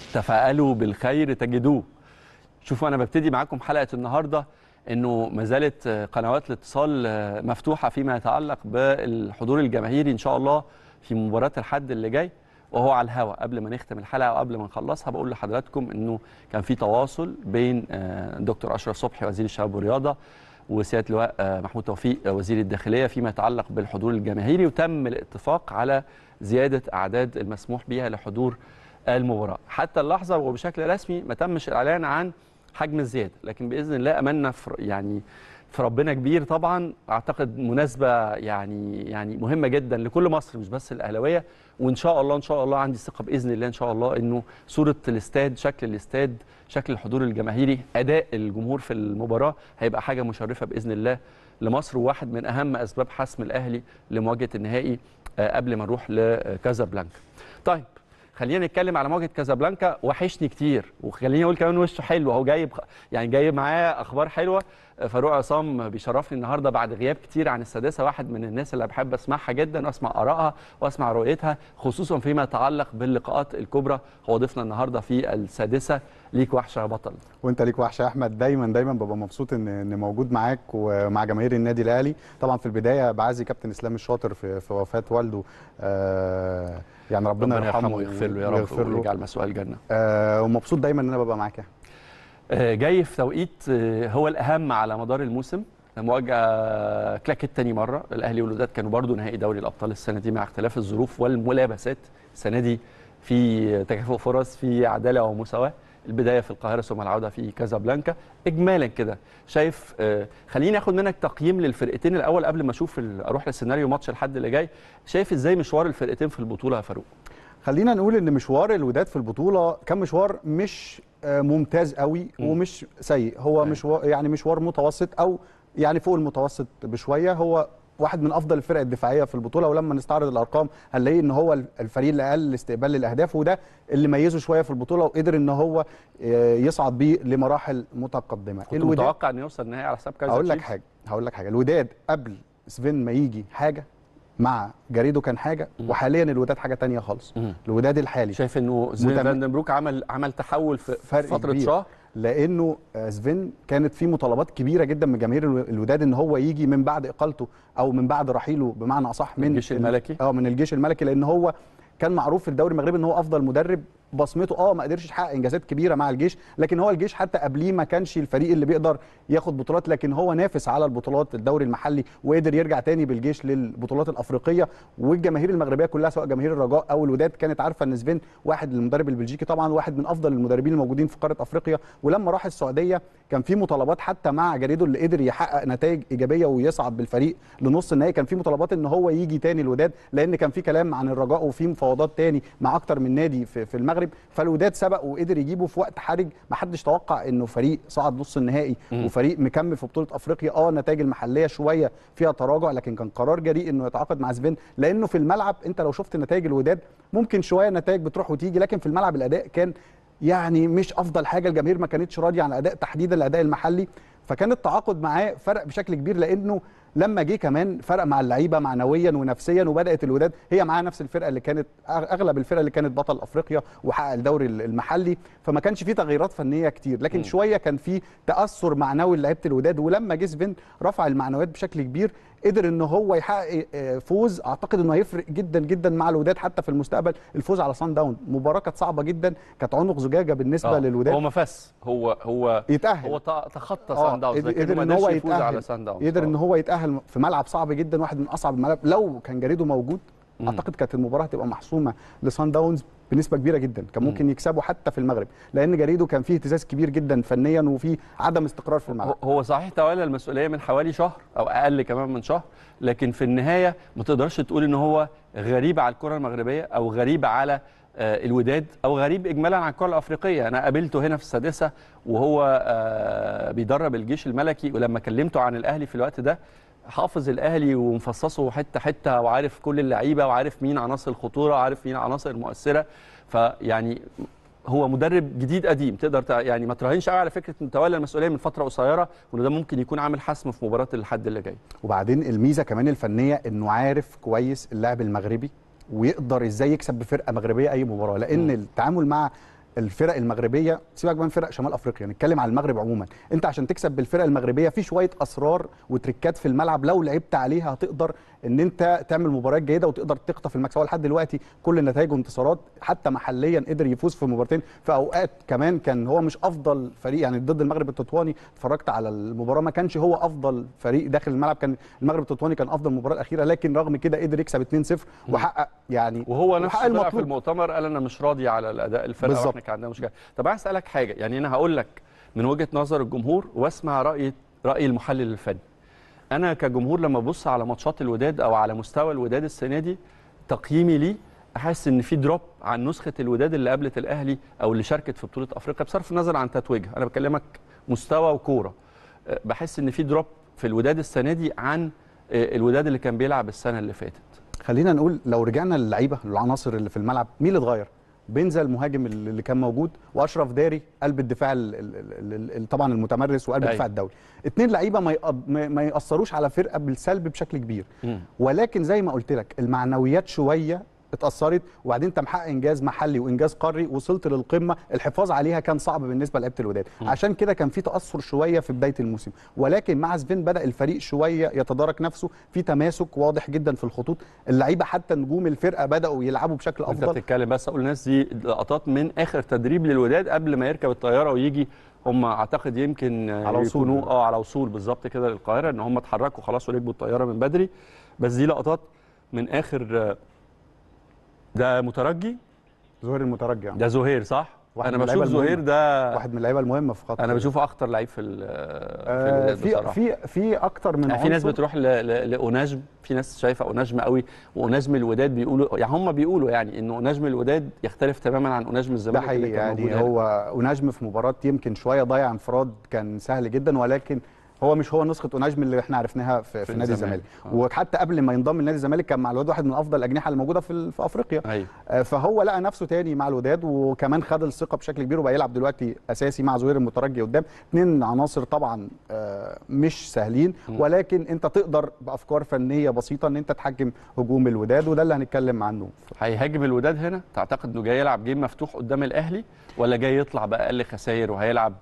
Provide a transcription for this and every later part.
تفاءلوا بالخير تجدوه شوفوا انا ببتدي معاكم حلقه النهارده انه ما زالت قنوات الاتصال مفتوحه فيما يتعلق بالحضور الجماهيري ان شاء الله في مباراه الحد اللي جاي وهو على الهواء قبل ما نختم الحلقه وقبل ما نخلصها بقول لحضراتكم انه كان في تواصل بين دكتور اشرف صبحي وزير الشباب والرياضه وسياده اللواء محمود توفيق وزير الداخليه فيما يتعلق بالحضور الجماهيري وتم الاتفاق على زياده اعداد المسموح بها لحضور المباراه حتى اللحظه وبشكل رسمي ما تمش الاعلان عن حجم الزياده لكن باذن الله املنا في يعني في ربنا كبير طبعا اعتقد مناسبه يعني يعني مهمه جدا لكل مصر مش بس الاهلاويه وان شاء الله ان شاء الله عندي ثقه باذن الله ان شاء الله انه صوره الاستاد شكل الاستاد شكل الحضور الجماهيري اداء الجمهور في المباراه هيبقى حاجه مشرفه باذن الله لمصر وواحد من اهم اسباب حسم الاهلي لمواجهه النهائي قبل ما نروح لكازابلانكا طيب خلينا نتكلم على مواجهه كازابلانكا وحشني كتير وخليني اقول كمان وشه حلو اهو جايب يعني جايب معاه اخبار حلوه فاروق عصام بيشرفني النهارده بعد غياب كتير عن السادسه واحد من الناس اللي بحب اسمعها جدا واسمع ارائها واسمع رؤيتها خصوصا فيما يتعلق باللقاءات الكبرى هو ضيفنا النهارده في السادسه ليك وحشه يا بطل وانت ليك وحشه يا احمد دايما دايما ببقى مبسوط ان ان موجود معاك ومع جماهير النادي الاهلي طبعا في البدايه بعزي كابتن اسلام الشاطر في, في وفاه والده آه يعني ربنا, ربنا يرحمه ويغفر له يا رب ويجعل مسؤول الجنه آه ومبسوط دايما ان انا ببقى معاك آه جاي في توقيت آه هو الاهم على مدار الموسم مواجهه كلاكيت تاني مره الاهلي والوداد كانوا برضو نهائي دوري الابطال السنه دي مع اختلاف الظروف والملابسات السنه دي في تكافؤ فرص في عداله ومساواه البدايه في القاهره ثم العوده في كازابلانكا اجمالا كده شايف آه خليني اخد منك تقييم للفرقتين الاول قبل ما اشوف اروح للسيناريو ماتش الحد اللي جاي شايف ازاي مشوار الفرقتين في البطوله يا فاروق خلينا نقول ان مشوار الوداد في البطوله كان مشوار مش آه ممتاز قوي م. ومش سيء هو مشوار يعني مشوار متوسط او يعني فوق المتوسط بشويه هو واحد من افضل الفرق الدفاعيه في البطوله ولما نستعرض الارقام هنلاقي ان هو الفريق اللي اقل استقبال للاهداف وده اللي ميزه شويه في البطوله وقدر ان هو يصعد بيه لمراحل متقدمه كنت متوقع انه يوصل النهائي على حساب كايزر هقول لك حاجه هقول لك حاجه الوداد قبل سفين ما يجي حاجه مع جاريدو كان حاجه م. وحاليا الوداد حاجه تانية خالص م. الوداد الحالي شايف انه سفين متم... فاندنبروك عمل عمل تحول في فتره كبير. شهر لانه سفين كانت في مطالبات كبيره جدا من جماهير الوداد ان هو يجي من بعد اقالته او من بعد رحيله بمعنى اصح من الجيش الملكي اه من الجيش الملكي لان هو كان معروف في الدوري المغربي ان هو افضل مدرب بصمته اه ما قدرش يحقق انجازات كبيره مع الجيش لكن هو الجيش حتى قبليه ما كانش الفريق اللي بيقدر ياخد بطولات لكن هو نافس على البطولات الدوري المحلي وقدر يرجع تاني بالجيش للبطولات الافريقيه والجماهير المغربيه كلها سواء جماهير الرجاء او الوداد كانت عارفه ان سفين واحد المدرب البلجيكي طبعا واحد من افضل المدربين الموجودين في قاره افريقيا ولما راح السعوديه كان في مطالبات حتى مع جريدو اللي قدر يحقق نتائج ايجابيه ويصعد بالفريق لنص النهائي كان في مطالبات ان هو يجي تاني الوداد لان كان في كلام عن الرجاء وفي مفاوضات تاني مع اكتر من نادي في, في المغرب فالوداد سبق وقدر يجيبه في وقت حرج ما حدش توقع انه فريق صعد نص النهائي م. وفريق مكمل في بطوله افريقيا اه النتائج المحليه شويه فيها تراجع لكن كان قرار جريء انه يتعاقد مع سفين لانه في الملعب انت لو شفت نتائج الوداد ممكن شويه النتائج بتروح وتيجي لكن في الملعب الاداء كان يعني مش افضل حاجه الجماهير ما كانتش راضيه عن الاداء تحديدا الاداء المحلي فكان التعاقد معاه فرق بشكل كبير لانه لما جه كمان فرق مع اللعيبه معنويا ونفسيا وبدات الوداد هي معاها نفس الفرقه اللي كانت اغلب الفرقه اللي كانت بطل افريقيا وحقق الدوري المحلي فما كانش فيه تغييرات فنيه كتير لكن م. شويه كان فيه تاثر معنوي لعيبه الوداد ولما جه سفين رفع المعنويات بشكل كبير قدر ان هو يحقق فوز اعتقد انه هيفرق جدا جدا مع الوداد حتى في المستقبل الفوز على سان داون مباراه كانت صعبه جدا كانت عنق زجاجه بالنسبه آه. للوداد هو ما فاز هو هو يتاهل هو تخطى سان داون قدر ان هو يفوز على سان داون قدر ان هو يتاهل في ملعب صعب جدا واحد من اصعب الملاعب لو كان جريدو موجود م. اعتقد كانت المباراه هتبقى محسومه لسان داونز بنسبه كبيره جدا كان ممكن م. يكسبوا حتى في المغرب لان جريدو كان فيه اهتزاز كبير جدا فنيا وفي عدم استقرار في الملعب هو صحيح تولى المسؤوليه من حوالي شهر او اقل كمان من شهر لكن في النهايه ما تقدرش تقول ان هو غريب على الكره المغربيه او غريب على الوداد او غريب اجمالا عن الكره الافريقيه انا قابلته هنا في السادسه وهو بيدرب الجيش الملكي ولما كلمته عن الاهلي في الوقت ده حافظ الاهلي ومفصصه حته حته وعارف كل اللعيبه وعارف مين عناصر الخطوره وعارف مين عناصر المؤثره فيعني هو مدرب جديد قديم تقدر يعني ما تراهنش قوي على فكره انه تولى المسؤوليه من فتره قصيره وان ده ممكن يكون عامل حسم في مباراه الحد اللي جاي وبعدين الميزه كمان الفنيه انه عارف كويس اللاعب المغربي ويقدر ازاي يكسب بفرقه مغربيه اي مباراه لان م. التعامل مع الفرق المغربيه سيبك بقى من فرق شمال افريقيا نتكلم على المغرب عموما انت عشان تكسب بالفرق المغربيه في شويه اسرار وتريكات في الملعب لو لعبت عليها هتقدر ان انت تعمل مباريات جيده وتقدر تخطف المكسب هو لحد دلوقتي كل النتائج وانتصارات حتى محليا قدر يفوز في مباراتين في اوقات كمان كان هو مش افضل فريق يعني ضد المغرب التطواني اتفرجت على المباراه ما كانش هو افضل فريق داخل الملعب كان المغرب التطواني كان افضل مباراه الاخيره لكن رغم كده قدر يكسب 2-0 وحقق يعني وهو نفسه وحقق طلع في المؤتمر قال انا مش راضي على الاداء الفرقه بالظبط. واحنا كان عندنا مشكله طب عايز اسالك حاجه يعني انا هقول لك من وجهه نظر الجمهور واسمع راي راي المحلل الفني انا كجمهور لما ابص على ماتشات الوداد او على مستوى الوداد السنه دي تقييمي ليه احس ان في دروب عن نسخه الوداد اللي قابلت الاهلي او اللي شاركت في بطوله افريقيا بصرف النظر عن تتويجها انا بكلمك مستوى وكوره أه، بحس ان في دروب في الوداد السنه دي عن أه، الوداد اللي كان بيلعب السنه اللي فاتت خلينا نقول لو رجعنا للعيبه العناصر اللي في الملعب مين اللي اتغير بنزا المهاجم اللي اللي كان موجود واشرف داري قلب الدفاع ال ال ال ال طبعا المتمرس وقلب أيوة. الدفاع الدولي اتنين لعيبه ما يقض- ما ما ياثروش على فرقه بالسلب بشكل كبير مم. ولكن زي ما قلت لك المعنويات شويه اتاثرت وبعدين انت محقق انجاز محلي وانجاز قاري وصلت للقمه الحفاظ عليها كان صعب بالنسبه لعيبه الوداد عشان كده كان في تاثر شويه في بدايه الموسم ولكن مع سفين بدا الفريق شويه يتدارك نفسه في تماسك واضح جدا في الخطوط اللعيبه حتى نجوم الفرقه بداوا يلعبوا بشكل انت افضل بتتكلم بس اقول للناس دي لقطات من اخر تدريب للوداد قبل ما يركب الطياره ويجي هم اعتقد يمكن على وصول. يكونوا اه على وصول بالظبط كده للقاهره ان هم اتحركوا خلاص وركبوا الطياره من بدري بس دي لقطات من اخر آه، ده مترجي زهير المترجي يعني. ده زهير صح واحد انا من بشوف اللعيبة زهير المهمة. ده واحد من اللعيبه المهمه في خط انا بشوفه اخطر لعيب في ال- في آه الوداد في بصراحه في في اكتر من يعني في ناس عنصر. بتروح ل- ل- لاوناجم في ناس شايفه اوناجم قوي واوناجم الوداد بيقولوا يعني هم بيقولوا يعني ان اوناجم الوداد يختلف تماما عن اوناجم ده الزمالك اللي حقيقي كان موجود يعني هنا. هو ونجم في مباراه يمكن شويه ضيع انفراد كان سهل جدا ولكن هو مش هو نسخه ونجم اللي احنا عرفناها في, في, في نادي الزمالك. الزمالك آه. وحتى قبل ما ينضم لنادي الزمالك كان مع الوداد واحد من افضل الاجنحه الموجوده في, ال- في افريقيا ايوه آه، فهو لقى نفسه تاني مع الوداد وكمان خد الثقه بشكل كبير وبقى يلعب دلوقتي اساسي مع زهير المترجي قدام اثنين عناصر طبعا آه، مش سهلين م. ولكن انت تقدر بافكار فنيه بسيطه ان انت تحجم هجوم الوداد وده اللي هنتكلم عنه هيهاجم الوداد هنا تعتقد انه جاي يلعب جيم مفتوح قدام الاهلي ولا جاي يطلع باقل خسائر وهيلعب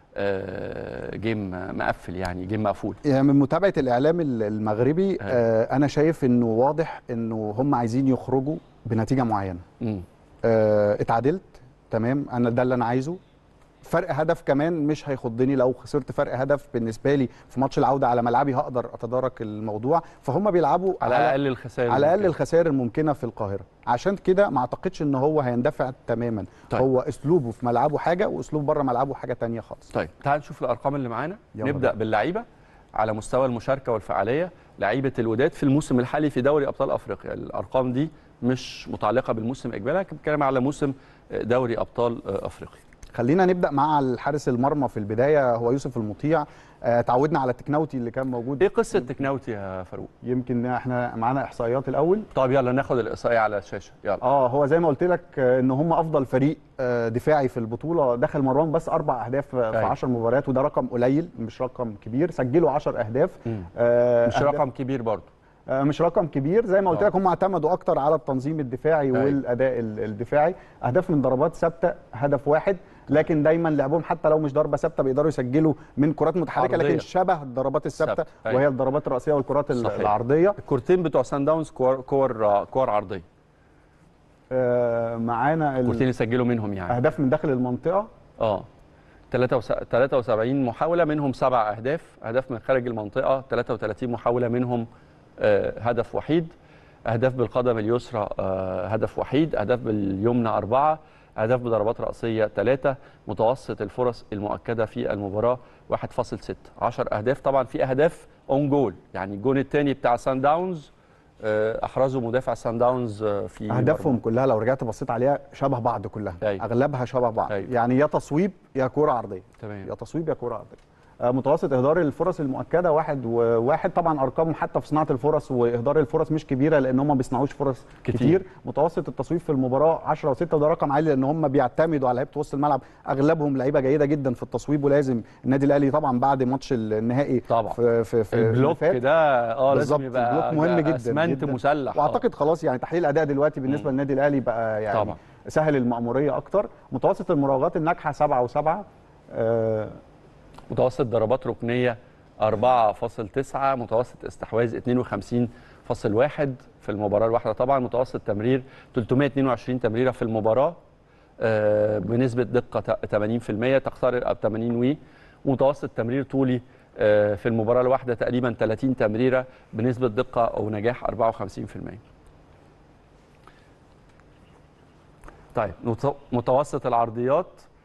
آه، جيم مقفل يعني جيم مقفول يعني من متابعه الاعلام ال- المغربي أيوة. آه انا شايف انه واضح انه هم عايزين يخرجوا بنتيجه معينه مم. آه اتعادلت تمام انا ده اللي انا عايزه فرق هدف كمان مش هيخضني لو خسرت فرق هدف بالنسبه لي في ماتش العوده على ملعبي هقدر اتدارك الموضوع فهم بيلعبوا على اقل الخسائر على الاقل ممكن. الخسائر الممكنه في القاهره عشان كده ما اعتقدش ان هو هيندفع تماما طيب. طيب. هو اسلوبه في ملعبه حاجه واسلوب بره ملعبه حاجه تانية خالص طيب تعال نشوف الارقام اللي معانا يلا نبدا بينا. باللعيبه على مستوى المشاركه والفعاليه لعيبه الوداد في الموسم الحالي في دوري ابطال افريقيا الارقام دي مش متعلقه بالموسم اجمالا لكن بتكلم على موسم دوري ابطال افريقيا خلينا نبدا مع الحارس المرمى في البدايه هو يوسف المطيع آه، تعودنا على التكناوتي اللي كان موجود ايه قصه تكناوتي يا فاروق يمكن احنا معانا احصائيات الاول طب يلا ناخد الاحصائيه على الشاشه يلا اه هو زي ما قلت لك آه، ان هم افضل فريق آه، دفاعي في البطوله دخل مروان بس اربع اهداف آه، في أيوة. 10 مباريات وده رقم قليل مش رقم كبير سجلوا 10 اهداف مم. آه، مش أهداف- رقم كبير برضه آه، مش رقم كبير زي ما قلت آه. لك هم اعتمدوا اكتر على التنظيم الدفاعي أيوة. والاداء ال- الدفاعي اهداف من ضربات ثابته هدف واحد لكن دايما لعبهم حتى لو مش ضربه ثابته بيقدروا يسجلوا من كرات متحركه عرضية. لكن شبه الضربات الثابته ثابتة. أيوة. وهي الضربات الراسيه والكرات ال- صحيح. العرضيه الكورتين بتوع سان داونز كور كور كور عرضيه آه، معانا ال- الكورتين يسجلوا منهم يعني اهداف من داخل المنطقه اه 73 محاوله منهم سبع اهداف اهداف من خارج المنطقه 33 محاوله منهم آه، هدف وحيد اهداف بالقدم اليسرى آه، هدف وحيد اهداف باليمنى اربعه اهداف بضربات راسيه ثلاثه متوسط الفرص المؤكده في المباراه 1.6 10 اهداف طبعا في اهداف اون جول يعني الجون الثاني بتاع سان داونز آه، احرزه مدافع سان داونز آه، في اهدافهم كلها لو رجعت بصيت عليها شبه بعض كلها أيوة. اغلبها شبه بعض أيوة. يعني يا تصويب يا كوره عرضيه تمام يا تصويب يا كوره عرضيه آه، متوسط اهدار الفرص المؤكده واحد وواحد طبعا ارقامهم حتى في صناعه الفرص واهدار الفرص مش كبيره لان هم ما بيصنعوش فرص كتير. كتير, كتير. متوسط التصويب في المباراه 10 و6 وده رقم عالي لان هم بيعتمدوا على لعيبه وسط الملعب اغلبهم لعيبه جيده جدا في التصويب ولازم النادي الاهلي طبعا بعد ماتش النهائي طبعا. في في, في البلوك اللي فات ده اه لازم بالظبط، يبقى بلوك مهم جدا اسمنت جدا. مسلح آه. واعتقد خلاص يعني تحليل الاداء دلوقتي بالنسبه مم. للنادي الاهلي بقى يعني طبعا. سهل المأموريه اكتر متوسط المراوغات الناجحه 7 و7 آه متوسط ضربات ركنيه 4.9 متوسط استحواذ 52.1 في المباراه الواحده طبعا متوسط تمرير 322 تمريره في المباراه آه، بنسبه دقه 80% تقترب ب 80 وي ومتوسط تمرير طولي آه، في المباراه الواحده تقريبا 30 تمريره بنسبه دقه او نجاح 54% طيب مت- متوسط العرضيات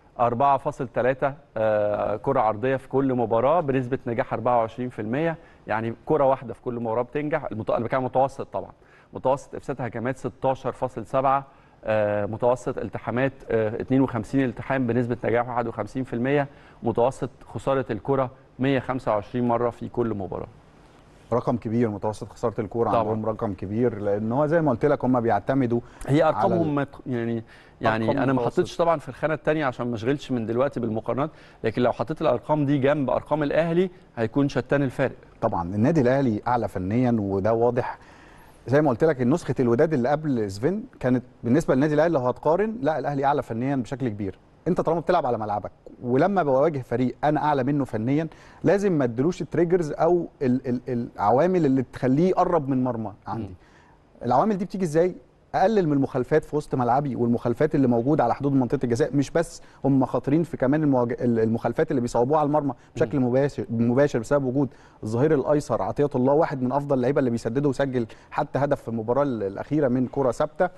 4.3 آه، كرة عرضية في كل مباراة بنسبة نجاح 24% يعني كرة واحدة في كل مباراة بتنجح المت... أنا بتكلم متوسط طبعا متوسط إفساد هجمات 16.7 آه، متوسط التحامات آه، 52 التحام بنسبة نجاح 51% متوسط خسارة الكرة 125 مرة في كل مباراة رقم كبير متوسط خساره الكوره طبعاً. عندهم رقم كبير لان هو زي ما قلت لك هم بيعتمدوا هي على ارقامهم مت- يعني يعني أرقام انا ما متوسط. حطيتش طبعا في الخانه الثانيه عشان ما اشغلش من دلوقتي بالمقارنات لكن لو حطيت الارقام دي جنب ارقام الاهلي هيكون شتان الفارق طبعا النادي الاهلي اعلى فنيا وده واضح زي ما قلت لك نسخه الوداد اللي قبل سفين كانت بالنسبه للنادي الاهلي لو هتقارن لا الاهلي اعلى فنيا بشكل كبير انت طالما بتلعب على ملعبك ولما بواجه فريق انا اعلى منه فنيا لازم ما ادلوش التريجرز او ال ال العوامل اللي تخليه يقرب من مرمى عندي العوامل دي بتيجي ازاي اقلل من المخالفات في وسط ملعبي والمخالفات اللي موجوده على حدود منطقه الجزاء مش بس هم خاطرين في كمان المواج... المخالفات اللي بيصوبوها على المرمى بشكل مباشر مباشر بسبب وجود الظهير الايسر عطيه الله واحد من افضل اللعيبه اللي بيسددوا وسجل حتى هدف في المباراه الاخيره من كره ثابته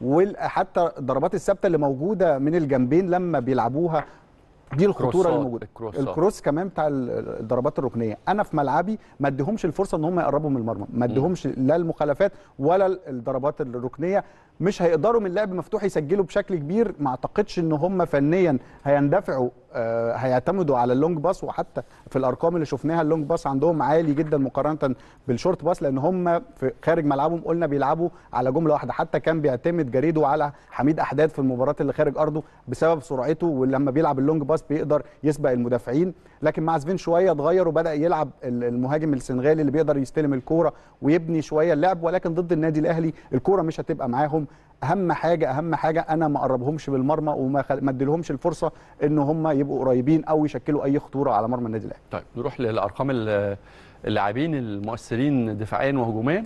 وحتى الضربات الثابته اللي موجوده من الجنبين لما بيلعبوها دي الخطوره اللي كروسات، موجوده الكروسات. الكروس كمان بتاع ال- الضربات الركنيه انا في ملعبي ما اديهمش الفرصه ان هم يقربوا من المرمى ما اديهمش لا المخالفات ولا ال- الضربات الركنيه مش هيقدروا من لعب مفتوح يسجلوا بشكل كبير ما اعتقدش ان هم فنيا هيندفعوا آه، هيعتمدوا على اللونج باس وحتى في الارقام اللي شفناها اللونج باس عندهم عالي جدا مقارنه بالشورت باس لان هم في خارج ملعبهم قلنا بيلعبوا على جمله واحده حتى كان بيعتمد جريدو على حميد احداد في المباراه اللي خارج ارضه بسبب سرعته ولما بيلعب اللونج باس بيقدر يسبق المدافعين لكن مع سفين شويه اتغير وبدا يلعب ال- المهاجم السنغالي اللي بيقدر يستلم الكوره ويبني شويه اللعب ولكن ضد النادي الاهلي الكوره مش هتبقى معاهم اهم حاجه اهم حاجه انا ما اقربهمش بالمرمى وما خل... ما اديلهمش الفرصه ان هم يبقوا قريبين او يشكلوا اي خطوره على مرمى النادي الاهلي طيب نروح للارقام ال- اللاعبين المؤثرين دفاعيا وهجوميا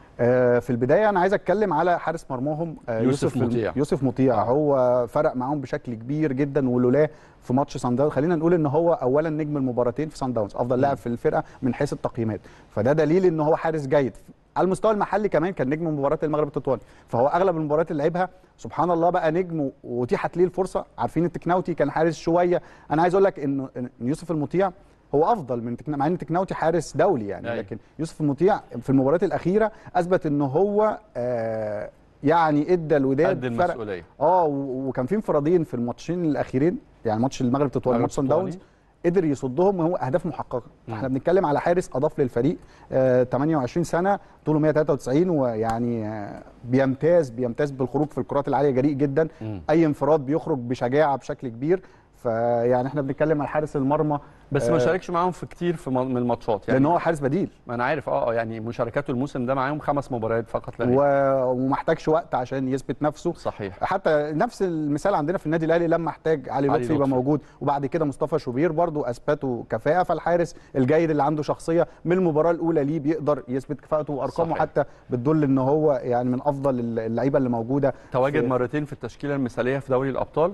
آه، في البدايه انا عايز اتكلم على حارس مرماهم آه، يوسف الم- مطيع. يوسف مطيع آه. هو فرق معاهم بشكل كبير جدا ولولاه في ماتش سان داونز خلينا نقول ان هو اولا نجم المباراتين في سان داونز افضل لاعب في الفرقه من حيث التقييمات فده دليل ان هو حارس جيد على المستوى المحلي كمان كان نجم مباراه المغرب التطواني فهو اغلب المباريات اللي لعبها سبحان الله بقى نجم واتيحت ليه الفرصه عارفين التكناوتي كان حارس شويه انا عايز اقول لك ان إن يوسف المطيع هو افضل من تكنا... مع ان تكناوتي حارس دولي يعني أيوة. لكن يوسف المطيع في المباريات الاخيره اثبت ان هو آه يعني ادى الوداد قد فرق المسؤوليه اه و- وكان في انفرادين في الماتشين الاخيرين يعني ماتش المغرب تطواني المغرب ماتش سان التطواني. داونز قدر يصدهم وهو اهداف محققه مم. احنا بنتكلم على حارس اضاف للفريق آه 28 سنه طوله 193 ويعني آه بيمتاز بيمتاز بالخروج في الكرات العاليه جريء جدا مم. اي انفراد بيخرج بشجاعه بشكل كبير فيعني احنا بنتكلم على حارس المرمى بس ما آه، شاركش معاهم في كتير في م- من الماتشات يعني لان هو حارس بديل ما انا عارف اه آه، يعني مشاركاته الموسم ده معاهم خمس مباريات فقط لا و... غير. ومحتاجش وقت عشان يثبت نفسه صحيح حتى نفس المثال عندنا في النادي الاهلي لما احتاج علي علي لطفي يبقى لطفي. موجود وبعد كده مصطفى شوبير برضو اثبتوا كفاءه فالحارس الجيد اللي عنده شخصيه من المباراه الاولى ليه بيقدر يثبت كفاءته وارقامه صحيح. حتى بتدل ان هو يعني من افضل اللعيبه اللي موجوده تواجد في- مرتين في التشكيله المثاليه في دوري الابطال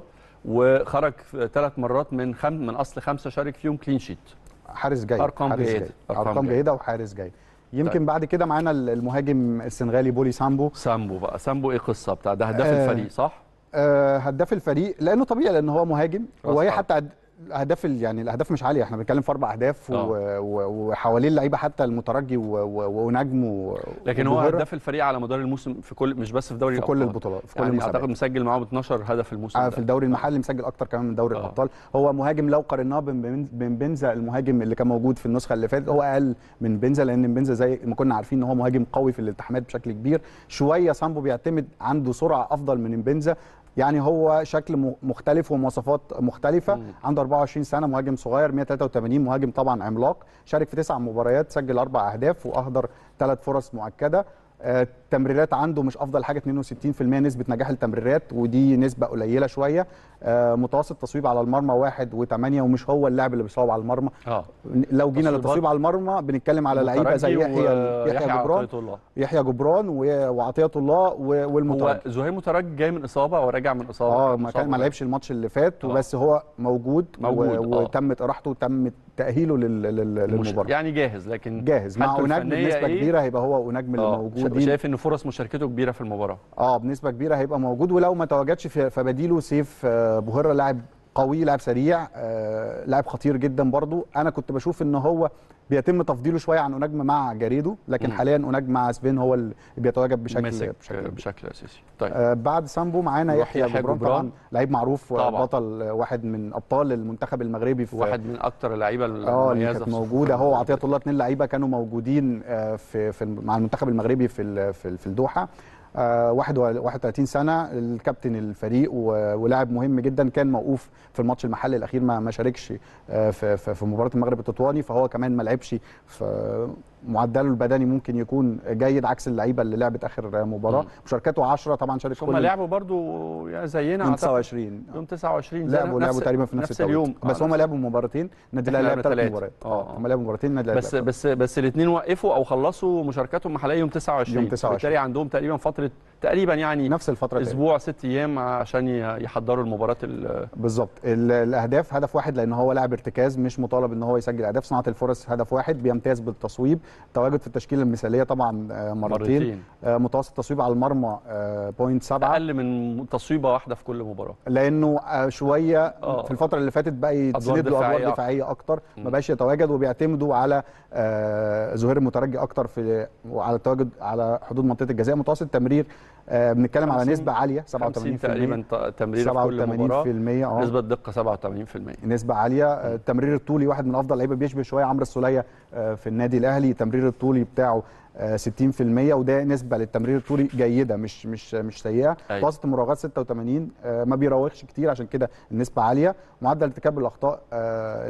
وخرج ثلاث مرات من خم من اصل خمسه شارك فيهم كلين شيت حارس جيد أرقام حارس جيدة. جيد. أرقام ارقام جيدة. جيده وحارس جيد يمكن طيب. بعد كده معانا المهاجم السنغالي بولي سامبو سامبو بقى سامبو ايه قصه بتاع ده هداف آه، الفريق صح؟ آه، هداف الفريق لانه طبيعي لان هو مهاجم راس وهي حرب. حتى أد- اهداف ال- يعني الاهداف مش عاليه احنا بنتكلم في اربع اهداف و- آه. و- وحواليه اللعيبه حتى المترجي و- و- ونجم و- لكن هو وجوهرة هداف الفريق على مدار الموسم في كل مش بس في دوري في كل الابطال البطولات في كل يعني المسابقات اعتقد مسجل معاهم 12 هدف الموسم آه، ده في الدوري المحلي مسجل اكتر كمان من دوري آه. الابطال هو مهاجم لو قارناه بين- بين بين بنزا المهاجم اللي كان موجود في النسخه اللي فاتت هو اقل من بنزا لان بنزا زي ما كنا عارفين ان هو مهاجم قوي في الالتحامات بشكل كبير شويه سامبو بيعتمد عنده سرعه افضل من بنزا يعني هو شكل م- مختلف ومواصفات مختلفه مم. عنده 24 سنه مهاجم صغير 183 مهاجم طبعا عملاق شارك في تسع مباريات سجل اربع اهداف واهدر ثلاث فرص مؤكده آه، التمريرات عنده مش افضل حاجه 62% نسبه نجاح التمريرات ودي نسبه قليله شويه آه، متوسط تصويب على المرمى واحد وثمانية ومش هو اللاعب اللي بيصوب على المرمى اه لو جينا تصويبات للتصويب على المرمى بنتكلم على لعيبه زي مترجي يحيى ويحيى يحيى جبران عطية الله يحيى جبران و- وعطيه الله و- هو والمترجي زهير مترجي جاي من اصابه وراجع من اصابه اه كان ما مصاب كان ما ولا- لعبش الماتش اللي فات آه. وبس هو موجود, موجود، و... آه. وتمت اراحته وتم تاهيله لل... لل... مش- للمباراه يعني جاهز لكن جاهز مع حالته اوناج الفنية بنسبه إيه؟ كبيره هيبقى هو اوناج من اللي آه، موجودين شايف ان فرص مشاركته كبيره في المباراه اه بنسبه كبيره هيبقى موجود ولو ما تواجدش في فبديله سيف آه، بوهيرا لاعب قوي لاعب سريع آه، لاعب خطير جدا برضو انا كنت بشوف ان هو بيتم تفضيله شويه عن اوناجم مع جاريدو لكن مم. حاليا اوناج مع سبين هو اللي بيتواجد بشكل مسك بشكل بشكل, كبير. بشكل اساسي طيب آه، بعد سامبو معانا نروح يحيى يحيى جبران جبران. طبعا لعيب معروف طبعاً. بطل آه، واحد من ابطال المنتخب المغربي في واحد من اكتر اللعيبه اه اللي المميزه كانت في موجوده صفوف هو وعطيه الله اثنين لعيبه كانوا موجودين آه، في في مع المنتخب المغربي في ال- في ال- في الدوحه آه، واحد و- 31 سنه الكابتن الفريق و- ولاعب مهم جدا كان موقوف في الماتش المحلي الاخير ما ما شاركش آه، في في في مباراه المغرب التطواني فهو كمان ما لعبش فمعدله البدني ممكن يكون جيد عكس اللعيبه اللي لعبت اخر مباراه مم. مشاركاته 10 طبعا شارك هم لعبوا برضو يا زينا يوم أعتقد. 29 يوم 29 لعبوا نفس- لعبوا تقريبا في نفس, نفس التوقيت. اليوم بس آه، هم نفس- لعبوا مباراتين النادي إحنا الاهلي لعب ثلاث تلاتة. مباريات آه. اه هم لعبوا مباراتين النادي الاهلي بس لعب بس بس الاثنين وقفوا او خلصوا مشاركاتهم المحليه يوم 29 يوم 29. بالتالي عندهم تقريبا فتره تقريبا يعني نفس الفتره دي. اسبوع ست ايام عشان ي- يحضروا المباراه ال- بالظبط ال- الاهداف هدف واحد لان هو لاعب ارتكاز مش مطالب ان هو يسجل اهداف صناعه الفرص هدف واحد بيمتاز بالتصويب تواجد في التشكيله المثاليه طبعا آه، مرتين, مرتين آه، متوسط تصويب على المرمى آه، بوينت سبعة اقل من تصويبه واحده في كل مباراه لانه آه، شويه آه. في الفتره اللي فاتت بقى يتسند له دفاعية ادوار أكتر. دفاعيه اكتر مم. ما بقاش يتواجد وبيعتمدوا على آه، زهير المترجي اكتر في وعلى التواجد على حدود منطقه الجزاء متوسط تمرير آه، بنتكلم على 50 نسبه عاليه 50 87% تقريبا ت- تمريره في كل مباراه 87% اه نسبه دقه 87% نسبة عالية آه، التمرير الطولي واحد من أفضل لعيبة بيشبه شوية عمرو السولية آه، في النادي الأهلي التمرير الطولي بتاعه آه، 60% وده نسبة للتمرير الطولي جيدة مش مش مش سيئة أيوة. متوسط المراوغات 86 آه، ما بيراوغش كتير عشان كده النسبة عالية معدل ارتكاب الأخطاء آه،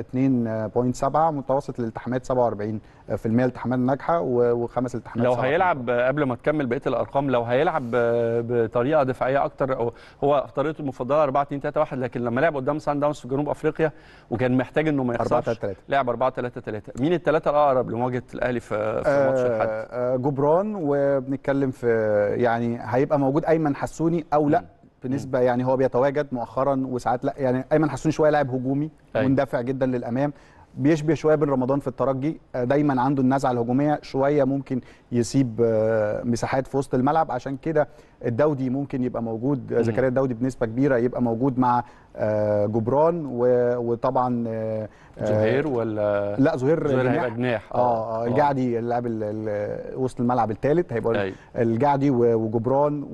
2.7 متوسط الالتحامات 47% التحامات ناجحة و- وخمس التحامات لو 7%. هيلعب قبل ما تكمل بقيه الارقام لو هيلعب ب- بطريقه دفاعيه اكتر أو هو طريقته المفضله 4 2 3 1 لكن لما لعب قدام سان داونز في جنوب افريقيا وكان محتاج انه ما 4 يخسرش 3 لعب 4 3 3 مين الثلاثه الاقرب لمواجهه الاهلي في في ماتش الحد آه، آه، جبران وبنتكلم في يعني هيبقى موجود ايمن حسوني او لا مم. بنسبه يعني هو بيتواجد مؤخرا وساعات لا يعني ايمن حسوني شويه لاعب هجومي أيوة. مندفع جدا للامام بيشبه شويه بن رمضان في الترجي آه، دايما عنده النزعه الهجوميه شويه ممكن يسيب آه، مساحات في وسط الملعب عشان كده الدودي ممكن يبقى موجود آه، مم. زكريا الدودي بنسبه كبيره يبقى موجود مع آه، جبران و- وطبعا آه، آه، زهير ولا لا زهير زهير جناح. هيبقى جناح اه اه الجعدي اللاعب ال- ال- وسط الملعب الثالث هيبقى أيوة. الجعدي و- وجبران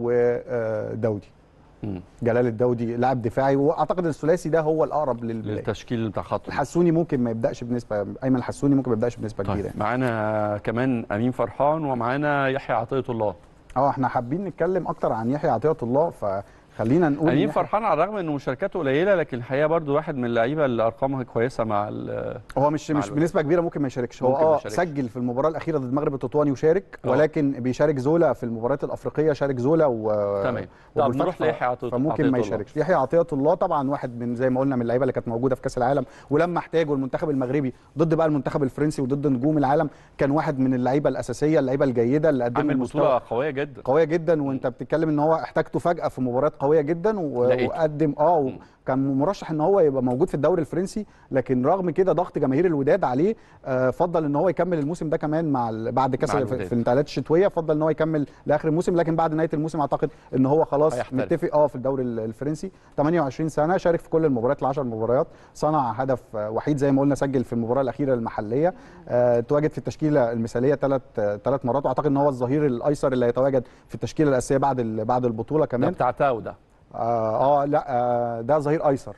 ودودي مم. جلال الدودي لاعب دفاعي واعتقد الثلاثي ده هو الاقرب لل للتشكيل بتاع خط الحسوني ممكن ما يبداش بنسبه ايمن الحسوني ممكن ما يبداش بنسبه كبيره طيب يعني. معانا كمان امين فرحان ومعانا يحيى عطيه الله اه احنا حابين نتكلم اكتر عن يحيى عطيه الله فخلينا نقول امين يحيى- فرحان على الرغم انه مشاركاته قليله لكن الحقيقه برضو واحد من اللعيبه اللي ارقامها كويسه مع ال- هو مش مع مش الوقت. بنسبه كبيره ممكن ما يشاركش هو ممكن ما اه يشاركش. سجل في المباراه الاخيره ضد المغرب التطواني وشارك آه. ولكن بيشارك زولا في المباريات الافريقيه شارك زولا و تمام طب وبالفتح نروح ليحيى عطيه فممكن عطية ما الله. يشاركش يحيى عطيه الله طبعا واحد من زي ما قلنا من اللعيبه اللي كانت موجوده في كاس العالم ولما احتاجوا المنتخب المغربي ضد بقى المنتخب الفرنسي وضد نجوم العالم كان واحد من اللعيبه الاساسيه اللعيبه الجيده اللي قدموا عامل مستوى بطوله قويه جدا قويه جدا وانت بتتكلم ان هو احتاجته فجاه في مباريات قويه جدا و- لقيته. وقدم اه كان مرشح ان هو يبقى موجود في الدوري الفرنسي لكن رغم كده ضغط جماهير الوداد عليه آه، فضل ان هو يكمل الموسم ده كمان مع ال- بعد كاس مع في, الوداد. في الانتقالات الشتويه فضل ان هو يكمل لاخر الموسم لكن بعد نهايه الموسم اعتقد ان هو خلاص هيحترف. متفق اه في الدوري ال- الفرنسي 28 سنه شارك في كل المباريات ال10 مباريات صنع هدف آه، وحيد زي ما قلنا سجل في المباراه الاخيره المحليه آه، تواجد في التشكيله المثاليه ثلاث ثلاث مرات واعتقد ان هو الظهير الايسر اللي هيتواجد في التشكيله الاساسيه بعد ال- بعد البطوله ده كمان بتاع تاو ده اه, آه لا آه ده ظهير ايسر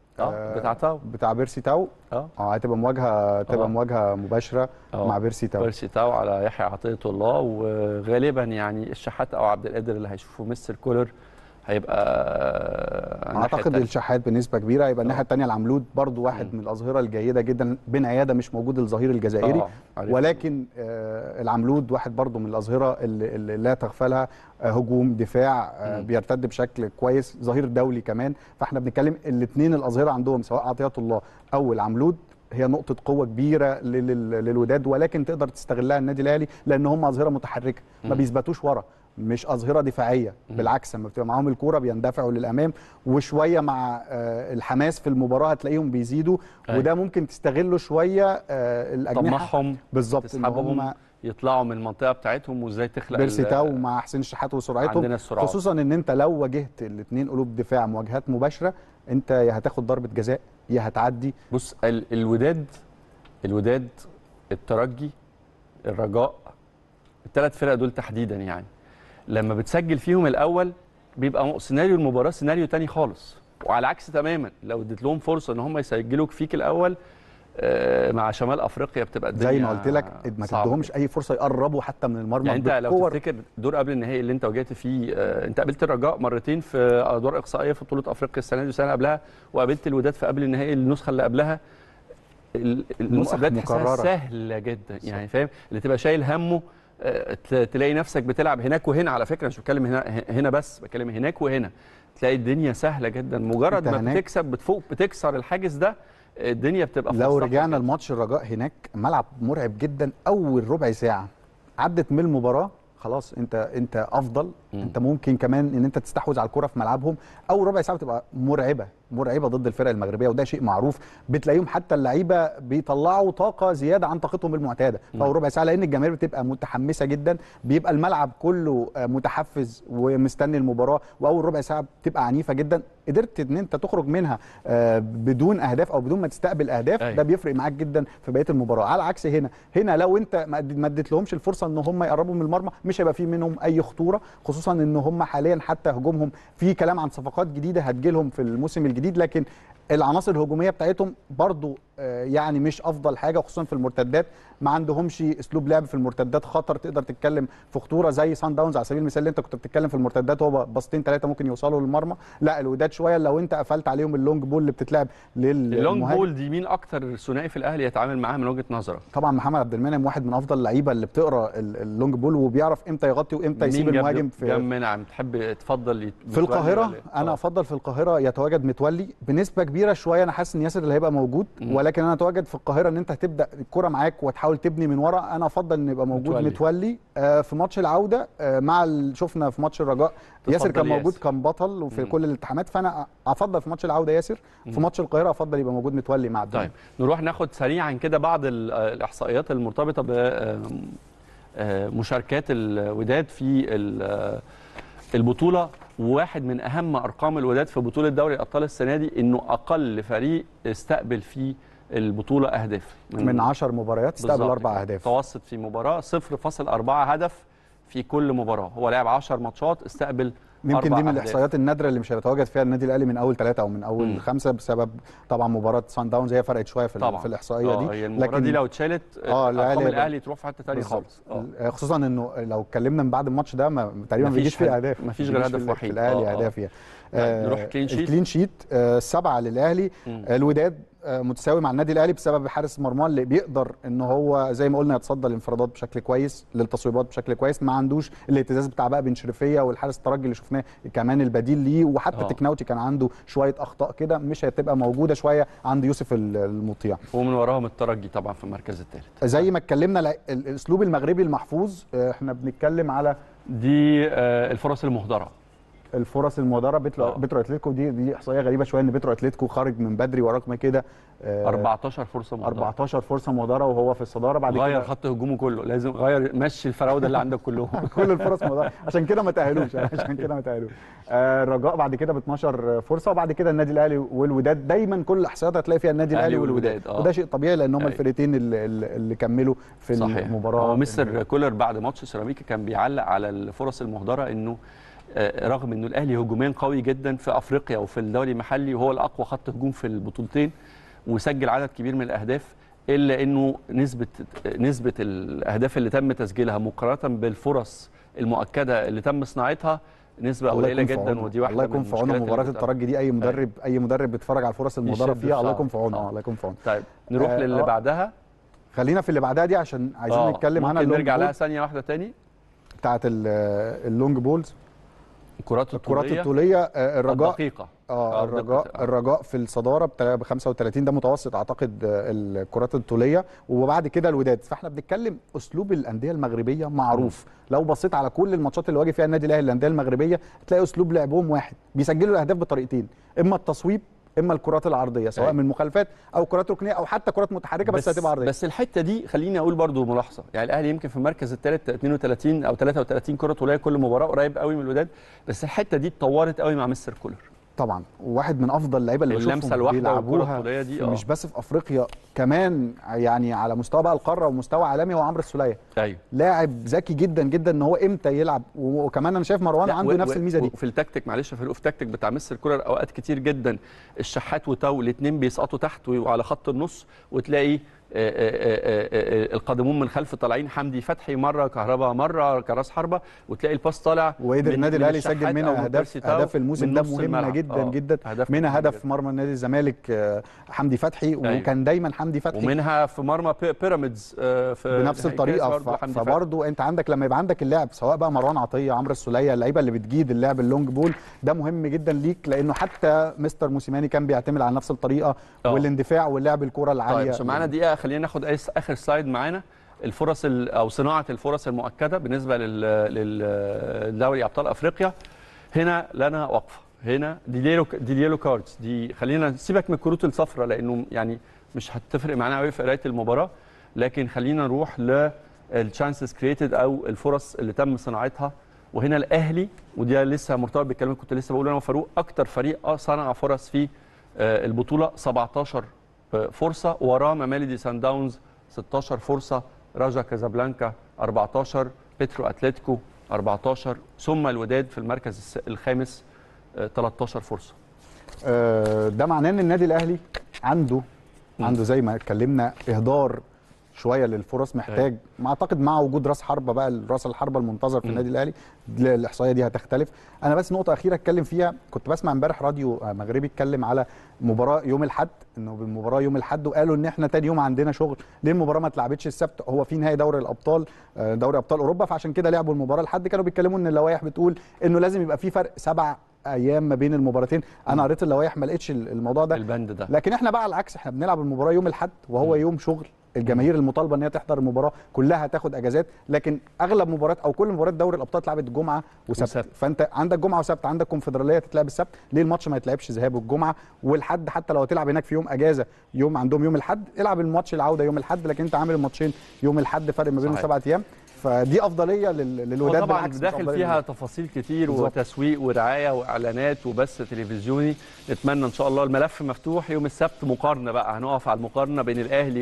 اه بتاع تاو بتاع بيرسي تاو اه اه هتبقى مواجهه تبقى آه. مواجهه مباشره آه. مع بيرسي تاو بيرسي تاو على يحيى عطيه الله وغالبا يعني الشحات او عبد القادر اللي هيشوفوا مستر كولر هيبقى الناحية اعتقد التانية. الشحات بنسبه كبيره يبقى الناحيه الثانيه العملود برضو واحد من الاظهره الجيده جدا بن عياده مش موجود الظهير الجزائري آه، عارف. ولكن آه العملود واحد برضو من الاظهره اللي, اللي لا تغفلها آه هجوم دفاع آه مم. بيرتد بشكل كويس ظهير دولي كمان فاحنا بنتكلم الاثنين الاظهره عندهم سواء عطيه الله او العملود هي نقطة قوة كبيرة لل- لل- للوداد ولكن تقدر تستغلها النادي الأهلي لأن هم أظهرة متحركة ما مم. بيثبتوش ورا مش أظهرة دفاعية مم. بالعكس لما بتبقى معاهم الكورة بيندفعوا للأمام وشوية مع آه، الحماس في المباراة هتلاقيهم بيزيدوا أيوة. وده ممكن تستغله شوية آه، الأجنحة طمعهم بالظبط إن تسحبهم هم يطلعوا من المنطقه بتاعتهم وازاي تخلق ال- بيرسيتاو مع حسين الشحات وسرعتهم عندنا السرعات. خصوصا ان انت لو واجهت الاثنين قلوب دفاع مواجهات مباشره انت يا هتاخد ضربه جزاء يا هتعدي بص ال- الوداد الوداد الترجي الرجاء الثلاث فرق دول تحديدا يعني لما بتسجل فيهم الاول بيبقى م- سيناريو المباراه سيناريو تاني خالص وعلى العكس تماما لو اديت لهم فرصه ان هم يسجلوا فيك الاول آه، مع شمال افريقيا بتبقى الدنيا زي ما قلت لك ما صعبة تدهمش اي فرصه يقربوا حتى من المرمى يعني انت لو بالكور. تفتكر دور قبل النهائي اللي انت واجهت فيه آه، انت قابلت الرجاء مرتين في ادوار اقصائيه في بطوله افريقيا السنه دي والسنه قبلها وقابلت الوداد في قبل النهائي النسخه اللي قبلها ال- المقابلات تحسها مكررة. سهله جدا يعني فاهم اللي تبقى شايل همه آه، ت- تلاقي نفسك بتلعب هناك وهنا على فكره مش بتكلم هنا هنا بس بتكلم هناك وهنا تلاقي الدنيا سهله جدا مجرد انت ما هناك- بتكسب بتفوق بتكسر الحاجز ده الدنيا بتبقى في لو مصلحتك رجعنا جداً. لماتش الرجاء هناك ملعب مرعب جدا اول ربع ساعه عدت من المباراه خلاص انت انت افضل مم. انت ممكن كمان ان انت تستحوذ على الكره في ملعبهم اول ربع ساعه بتبقى مرعبه مرعبه ضد الفرق المغربيه وده شيء معروف بتلاقيهم حتى اللعيبه بيطلعوا طاقه زياده عن طاقتهم المعتاده في اول ربع ساعه لان الجماهير بتبقى متحمسه جدا بيبقى الملعب كله آه، متحفز ومستني المباراه واول ربع ساعه بتبقى عنيفه جدا قدرت ان انت تخرج منها آه، بدون اهداف او بدون ما تستقبل اهداف أيوة. ده بيفرق معاك جدا في بقيه المباراه على عكس هنا هنا لو انت ما ادي- ما اديت لهمش الفرصه ان هم يقربوا من المرمى مش هيبقى في منهم اي خطوره خصوصا ان هم حاليا حتى هجومهم في كلام عن صفقات جديده هتجيلهم في الموسم الجديد لكن العناصر الهجوميه بتاعتهم برضو آه، يعني مش افضل حاجه خصوصا في المرتدات ما عندهمش اسلوب لعب في المرتدات خطر تقدر تتكلم في خطوره زي سان داونز على سبيل المثال اللي انت كنت بتتكلم في المرتدات هو باصتين ثلاثه ممكن يوصلوا للمرمى لا الوداد شويه لو انت قفلت عليهم اللونج بول اللي بتتلعب اللونج للمهاجم بول دي مين اكتر ثنائي في الاهلي يتعامل معاها من وجهه نظرك طبعا محمد عبد المنعم واحد من افضل اللعيبه اللي بتقرا ال- اللونج بول وبيعرف امتى يغطي وامتى يسيب مين جاب- المهاجم جاب في منعم تحب تفضل يت- في القاهره ولا- انا آه. افضل في القاهره يتواجد متولي بنسبه كبيره شويه انا حاسس ان ياسر اللي هيبقى موجود مم. ولكن انا اتواجد في القاهره ان انت هتبدا الكره معاك وتحاول تبني من ورا انا افضل ان يبقى موجود متولي. متولي, آه في ماتش العوده آه مع ال- شفنا في ماتش الرجاء ياسر كان تفضل موجود ياسر. كان بطل وفي مم. كل الالتحامات فانا افضل في ماتش العوده ياسر في مم. ماتش القاهره افضل يبقى موجود متولي مع عبد طيب نروح ناخد سريعا كده بعض ال- الاحصائيات المرتبطه بمشاركات الوداد في ال- آه، البطوله وواحد من اهم ارقام الوداد في بطوله دوري الابطال السنه دي انه اقل فريق استقبل في البطوله اهداف من 10 مباريات استقبل بالظبط اربع كده. اهداف متوسط في مباراه 0.4 هدف في كل مباراه هو لعب 10 ماتشات استقبل يمكن أربع دي من أهداف. الاحصائيات النادره اللي مش هيتواجد فيها النادي الاهلي من اول ثلاثه او من اول مم. خمسه بسبب طبعا مباراه سان داونز هي فرقت شويه في, ال- طبعا في الاحصائيه آه، دي هي المباراه دي لو اتشالت آه، الأهلي ارقام هيبقى- الاهلي تروح في حته ثانيه بالظبط. خالص آه. آه، خصوصا انه لو اتكلمنا من بعد الماتش ده ما تقريبا ما مفيش بيجيش فيه حد- اهداف مفيش ما غير بيجيش هدف في ال- وحيد. في الاهلي آه، آه. اهداف يعني طيب، نروح كلين شيت. الكلين شيت آه، سبعه للاهلي مم. آه، الوداد آه، متساوي مع النادي الاهلي بسبب حارس مرماه اللي بيقدر ان هو زي ما قلنا يتصدى الانفرادات بشكل كويس للتصويبات بشكل كويس ما عندوش الاهتزاز بتاع بقى بن شريفيه والحارس الترجي اللي شفناه كمان البديل ليه وحتى آه. تكناوتي كان عنده شويه اخطاء كده مش هتبقى موجوده شويه عند يوسف ال- المطيع ومن وراهم الترجي طبعا في المركز الثالث زي ما اتكلمنا لا- ال- الاسلوب المغربي المحفوظ آه، احنا بنتكلم على دي آه، الفرص المهدره الفرص المهدره بترو, آه. بترو اتلتيكو دي دي احصائيه غريبه شويه ان بترو اتلتيكو خارج من بدري ورغم كده آه، 14 فرصه مهدره 14 فرصه مهدره وهو في الصداره بعد غير كده خط هجومه كله لازم غير مشي الفراوده اللي عندك كلهم كل الفرص مهدره عشان كده ما تاهلوش عشان كده ما تاهلوش آه، الرجاء بعد كده ب 12 فرصه وبعد كده النادي الاهلي والوداد دايما كل الاحصائيات هتلاقي فيها النادي الاهلي الأهلي والوداد والوداد، آه. وده شيء طبيعي لان هم أيوة. الفرقتين اللي, اللي اللي كملوا في صحيح المباراه هو مستر كولر بعد ماتش سيراميكا كان بيعلق على الفرص المهدره انه آه، رغم انه الاهلي هجوميا قوي جدا في افريقيا وفي الدوري المحلي وهو الاقوى خط هجوم في البطولتين وسجل عدد كبير من الاهداف الا انه نسبه نسبه الاهداف اللي تم تسجيلها مقارنه بالفرص المؤكده اللي تم صناعتها نسبه الله قليله يكون في جدا عونه. ودي واحده الله يكون من في عونه المشكلات اللي مباراه بتقابل. الترجي دي اي مدرب اي مدرب بيتفرج على الفرص المضاربه يشد فيها الله بصراحة. يكون في عونه آه. آه، الله يكون في عونه طيب نروح آه، للي آه. بعدها خلينا في اللي بعدها دي عشان عايزين آه، نتكلم عنها ممكن اللونج نرجع بول لها ثانيه واحده تاني بتاعت ال- اللونج بولز الكرات الكرات الطوليه الطوليه آه، الرجاء الدقيقه اه آه، الرجاء دقة. آه. الرجاء في الصداره ب 35 ده متوسط اعتقد آه، الكرات الطوليه وبعد كده الوداد فاحنا بنتكلم اسلوب الانديه المغربيه معروف لو بصيت على كل الماتشات اللي واجه فيها النادي الاهلي الانديه المغربيه تلاقي اسلوب لعبهم واحد بيسجلوا الاهداف بطريقتين اما التصويب اما الكرات العرضيه سواء أيوة. من مخالفات او كرات ركنيه او حتى كرات متحركه بس, هتبقى عرضيه بس الحته دي خليني اقول برضو ملاحظه يعني الاهلي يمكن في المركز الثالث 32 او 33 كره طوليه كل مباراه قريب قوي من الوداد بس الحته دي اتطورت قوي مع مستر كولر طبعا وواحد من افضل اللعيبه اللي اللمسة بشوفهم الواحدة والكرة بيلعبوها الطولية دي، في- آه. مش بس في افريقيا كمان يعني على مستوى بقى القاره ومستوى عالمي هو عمرو السوليه ايوه لاعب ذكي جدا جدا ان هو امتى يلعب و- وكمان انا شايف مروان لا، عنده و- نفس و- الميزه دي وفي التكتيك معلش يا فاروق في التكتيك بتاع مستر كولر اوقات كتير جدا الشحات وتاو الاثنين بيسقطوا تحت وعلى خط النص وتلاقي آه، آه، آه، آه، القادمون من خلف طالعين حمدي فتحي مره كهربا مره كراس حربه وتلاقي الباص طالع وقدر من- النادي من الاهلي الشحات يسجل أو منها من اهداف بيرسي تاو اهداف الموسم من ده نص مهمه الملعب. جدا آه، جدا أهداف منها كتير هدف جداً. مرمى نادي الزمالك آه، حمدي فتحي أيوة. وكان دايما حمدي فتحي ومنها في مرمى بي- بيراميدز آه، في بنفس نهائي الطريقه كاس ف- برضه حمدي فتحي. فبرضه انت عندك لما يبقى عندك اللاعب سواء بقى مروان عطيه عمرو السوليه اللعيبه اللي بتجيد اللعب اللونج بول ده مهم جدا ليك لانه حتى مستر موسيماني كان بيعتمد على نفس الطريقه آه. والاندفاع واللعب الكره العاليه طيب عشان معانا دقيقه خلينا ناخد أي- اخر سلايد معانا الفرص ال- او صناعه الفرص المؤكده بالنسبه لل- للدوري ابطال افريقيا هنا لنا وقفه هنا دي اليلو دي اليلو كاردز دي خلينا سيبك من الكروت الصفراء لانه يعني مش هتفرق معانا قوي في قرايه المباراه لكن خلينا نروح للتشانسز كريتد او الفرص اللي تم صناعتها وهنا الاهلي ودي لسه مرتبط بالكلام اللي كنت لسه بقوله انا وفاروق اكتر فريق صنع فرص في آه، البطوله 17 فرصه وراه ممالدي سان داونز 16 فرصه راجا كازابلانكا 14 بيترو اتلتيكو 14 ثم الوداد في المركز الس- الخامس آه، 13 فرصه آه، ده معناه ان النادي الاهلي عنده مم. عنده زي ما اتكلمنا اهدار شويه للفرص محتاج ما اعتقد مع وجود راس حربه بقى راس الحربه المنتظر في مم. النادي الاهلي دي- الاحصائيه دي هتختلف انا بس نقطه اخيره اتكلم فيها كنت بسمع امبارح راديو آه، مغربي اتكلم على مباراه يوم الاحد انه بالمباراه يوم الاحد وقالوا ان احنا تاني يوم عندنا شغل ليه المباراه ما اتلعبتش السبت هو في نهائي دوري الابطال آه، دوري ابطال اوروبا فعشان كده لعبوا المباراه الحد كانوا بيتكلموا ان اللوائح بتقول انه لازم يبقى في فرق سبع ايام ما بين المباراتين انا قريت اللوائح ما لقيتش الموضوع ده البند ده لكن احنا بقى على العكس احنا بنلعب المباراه يوم الاحد وهو يوم شغل الجماهير المطالبه ان هي تحضر المباراه كلها هتاخد اجازات لكن اغلب مباريات او كل مباريات دوري الابطال اتلعبت جمعه وسبت, وسبت. فانت عندك جمعه وسبت عندك كونفدراليه تتلعب السبت ليه الماتش ما يتلعبش ذهاب الجمعه والحد حتى لو هتلعب هناك في يوم اجازه يوم عندهم يوم الاحد العب الماتش العوده يوم الاحد لكن انت عامل الماتشين يوم الاحد فرق ما بينهم صحيح. سبعة ايام فدي افضليه لل- هو للوداد طبعا بالعكس مش داخل أفضلية فيها للوداد. تفاصيل كتير بالظبط. وتسويق ورعايه واعلانات وبث تلفزيوني نتمنى ان شاء الله الملف مفتوح يوم السبت مقارنه بقى هنقف على المقارنه بين الاهلي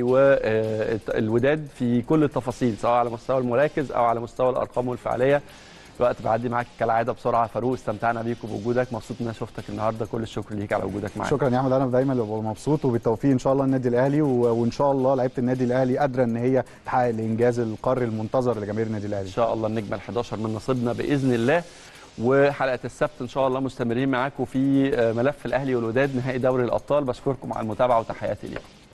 والوداد في كل التفاصيل سواء على مستوى المراكز او على مستوى الارقام والفعاليه الوقت بعدي معاك كالعاده بسرعه فاروق استمتعنا بيك وبوجودك مبسوط ان انا شفتك النهارده كل الشكر ليك على وجودك معانا شكرا يا احمد انا دايما ببقى مبسوط وبالتوفيق ان شاء الله النادي الاهلي و- وان شاء الله لعيبه النادي الاهلي قادره ان هي تحقق الانجاز القاري المنتظر لجماهير النادي الاهلي ان شاء الله النجمه ال11 من نصيبنا باذن الله وحلقه السبت ان شاء الله مستمرين معاكم في ملف الاهلي والوداد نهائي دوري الابطال بشكركم على المتابعه وتحياتي ليكم